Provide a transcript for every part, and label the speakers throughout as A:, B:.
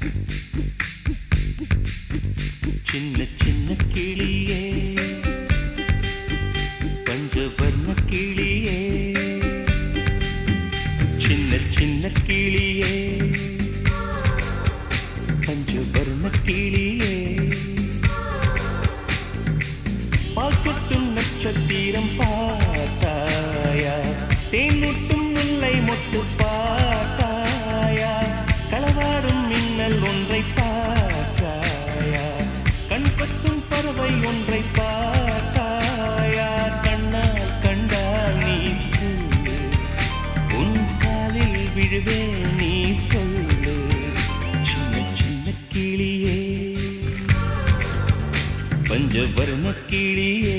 A: சின்ன சின்ன கிளியே பஞ்சவர்ண கிளியே சின்ன சின்ன கிளியே பஞ்சவர்ண கிளியே பால் சொட்டும் நட்சத்திரம் பார்த்தாயா தேன் முட்டும் முல்லை மொட்டு பார்த்தாயா களவாடும் மின்னல் ஒன்றை பார்த்தாயா கண் பத்தும் பறவை ஒன்றை பார்த்தாயா கண்ணால் கண்டால் நீ சொல்லு உன் காலில் விழுவேன் நீ சொல்லு சின்ன சின்ன கிளியே பஞ்சவர்ண கிளியே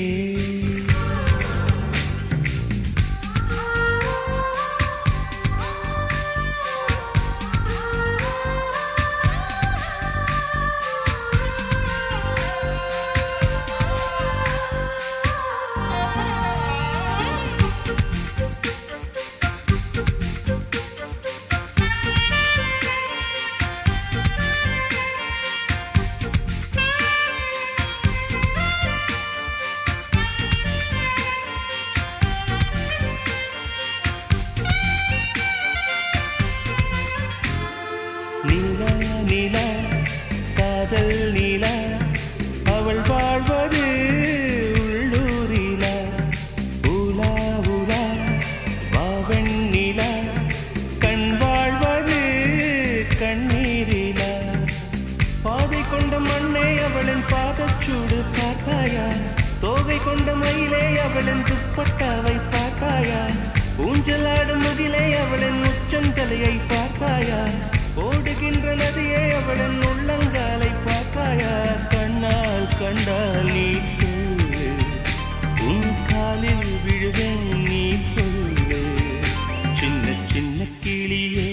A: நிலா நிலா காதல் நிலா அவள் வாழ்வது உள்ளூரிலா உலா உலா வாவன் நிலா கண் வாழ்வது கண்ணீரிலா பாதை கொண்ட மண்ணே அவளின் பாதச்சூடு பார்த்தாயா தோகை கொண்ட மயிலே அவளின் துப்பட்டாவை பார்த்தாயா ஊஞ்சலாடும் முகிலே அவளின் உச்சந்தலையை பார்த்தாயா ஓடுகின்ற நதியே அவளின் உள்ளங்காலை பார்த்தாயா கண்ணால் கண்டால் நீ சொல்லு உன் காலில் விழுவேன் நீ சொல்லு சின்ன சின்ன கிளியே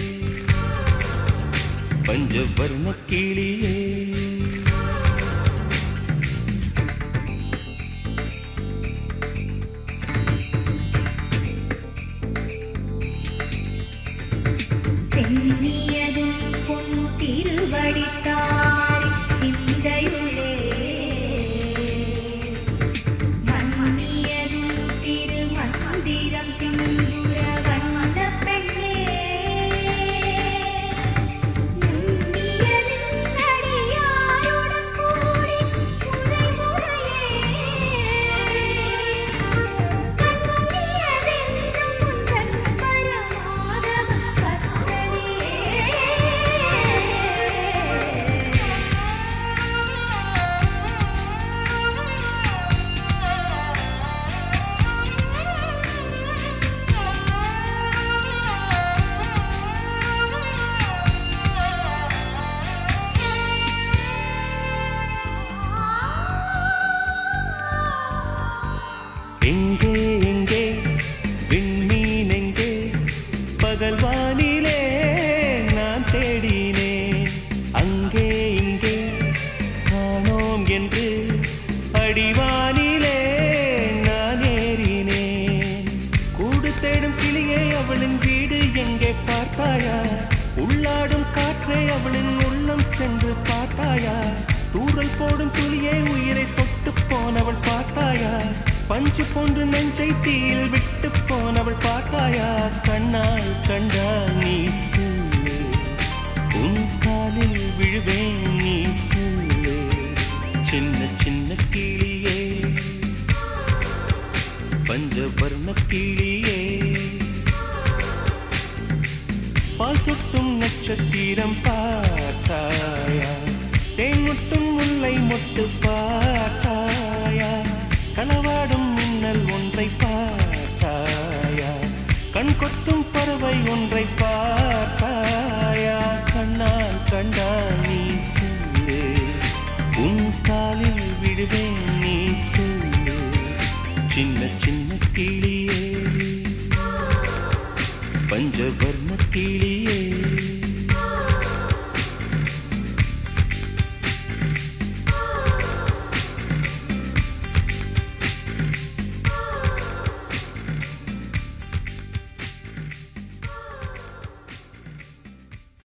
A: பஞ்சவர்ண கிளியே
B: சென்னியதும் பொன் திருவடித்தாய் சிந்தையுள்ளே மன்னியதும் திருமந்திரம் சிந்துர வந்த பெண்ணே நுண்ணியதும் அடியாருடன் கூடி முறை முறையே
A: எங்கே எங்கே விண்மீன் எங்கே பகல் வானிலே நான் தேடினேன் அங்கே இங்கே காணோம் என்று அடிவானிலே நான் ஏறினேன் கூடு தேடும் கிளியே அவளின் வீடு எங்கே பார்த்தாயா உள்ளாடும் காற்றே அவளின் உள்ளம் சென்று பார்த்தாயா தூறல் போடும் துளியே உயிரை தொட்டு போனவள் பார்த்தாயா பஞ்சு போன்று நெஞ்சை தீயில் விட்டு போனவள் பார்த்தாயா கண்ணால் கண்டால் நீ சொல்லு உன் காலில் விழுவேன் நீ சொல்லு சின்ன சின்ன கிளியே பஞ்சவர்ண கிளியே பால் சொட்டும் நட்சத்திரம் பார்த்தாயா தேன் முட்டும் முல்லை மொட்டு பார்த்தாயா களவாடும் மின்னல் ஒன்றை பார்த்தாயா கண் கொத்தும் பறவை ஒன்றை பார்த்தாயா கண்ணால் கண்டால் நீ சொல்லு உன் காலில் விடுவேன் நீ சொல்லு சின்ன சின்ன கிளியே பஞ்சவர்ண கிளி